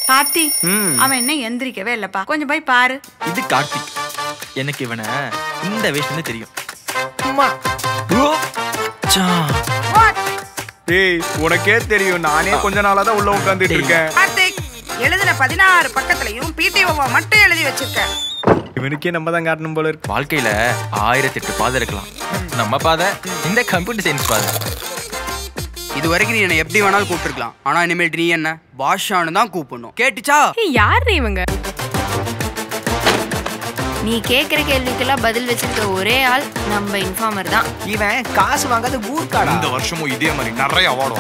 கார்த்தி அவன் என்ன எந்திரிக்கவே இல்லப்பா கொஞ்சம் போய் பாரு இது கார்த்திக் எனக்கு இவனை இந்த வயசுல தெரியும் அம்மா ஓ, சா. டேய் உனக்கே தெரியும் நானே கொஞ்ச நாளா தான் உள்ள உட்காந்துட்டு இருக்கேன் கார்த்திக் எழுதின பதினாறு பக்கத்துலயும் பிடிஓவா மட்டும் எழுதி வச்சிருக்க இவனுக்கே நம்ம தான் காட்டணும் போல இருக்கு வாழ்க்கையில ஆயிரத்தி எட்டு பாதை இருக்கலாம் நம்ம பாதை இந்த கம்ப்யூட்டர் சயின்ஸ் பாதை இது வரைக்கும் நீ என்ன எப்படி வேணாலும் கூப்பிட்டுருக்கலாம் ஆனா இனிமேல் நீ என்ன பாஷான்னு தான் கூப்பிடணும் கேட்டுச்சா யார் இவங்க நீ கேக்குற கேள்விக்கெல்லாம் பதில் வச்சிருக்க ஒரே ஆள் நம்ம இன்ஃபார்மர் தான் இவன் காசு வாங்காத ஊர்க்காடா இந்த வருஷமும் இதே மாதிரி நிறைய அவார்டு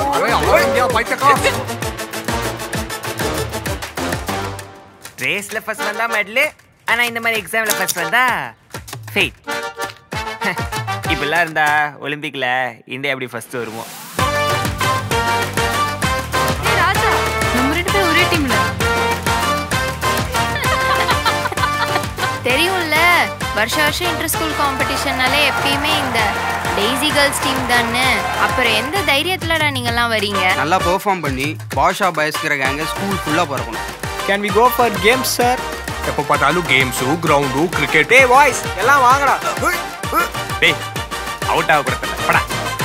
ரேஸ்ல ஃபர்ஸ்ட் வந்தா மெடல் ஆனா இந்த மாதிரி எக்ஸாம்ல ஃபர்ஸ்ட் வந்தா ஃபெயில் இப்படிலாம் இருந்தா ஒலிம்பிக்ல இந்தியா எப்படி ஃபர்ஸ்ட் வருமோ ராஜா நம்ம ரெண்டு பேரும் ஒரே டீம்ல தெரியும்ல வருஷ வருஷம் இன்டர் ஸ்கூல் காம்படிஷன்னாலே எப்பயுமே இந்த டெய்ஸி கேர்ள்ஸ் டீம் தானே அப்புறம் எந்த தைரியத்துலடா நீங்கெல்லாம் வரீங்க நல்லா பெர்ஃபார்ம் பண்ணி பாஷா பயஸ்கிற கேங்க ஸ்கூல் ஃபுல்லா பறக்கணும் can we go for games sir எப்ப பார்த்தாலும் கேம்ஸு கிரவுண்டு கிரிக்கெட் டேய் வாய்ஸ் எல்லாம் வாங்கடா டேய் அவுட் ஆக கூடாது படா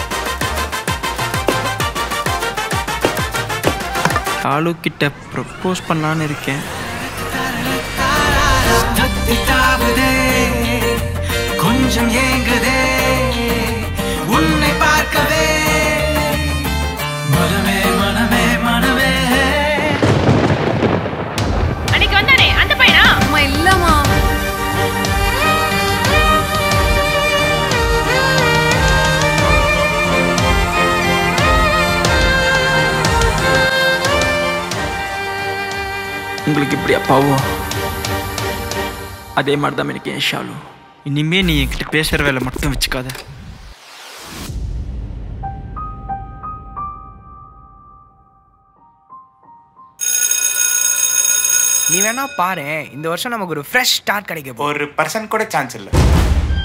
ஆளு கிட்ட ப்ரப்போஸ் பண்ணலான்னு இருக்கேன் கொஞ்சம் ஏங்குதே உன்னை பார்க்கவே மனமே மனமே மனமே அன்னைக்கு வந்தானே அந்த பையனா அம்மா இல்லம்மா உங்களுக்கு இப்படி அப்பாவோ அதே மாதிரி தான் எனக்கு என் ஷாலு இனிமே நீ என்கிட்ட பேசுற வேலை மட்டும் வச்சுக்காத நீ வேணா பாரு இந்த வருஷம் நமக்கு ஒரு ஃப்ரெஷ் ஸ்டார்ட் கிடைக்க போகுது ஒரு பர்சன்ட் கூட சான்ஸ் இல்லை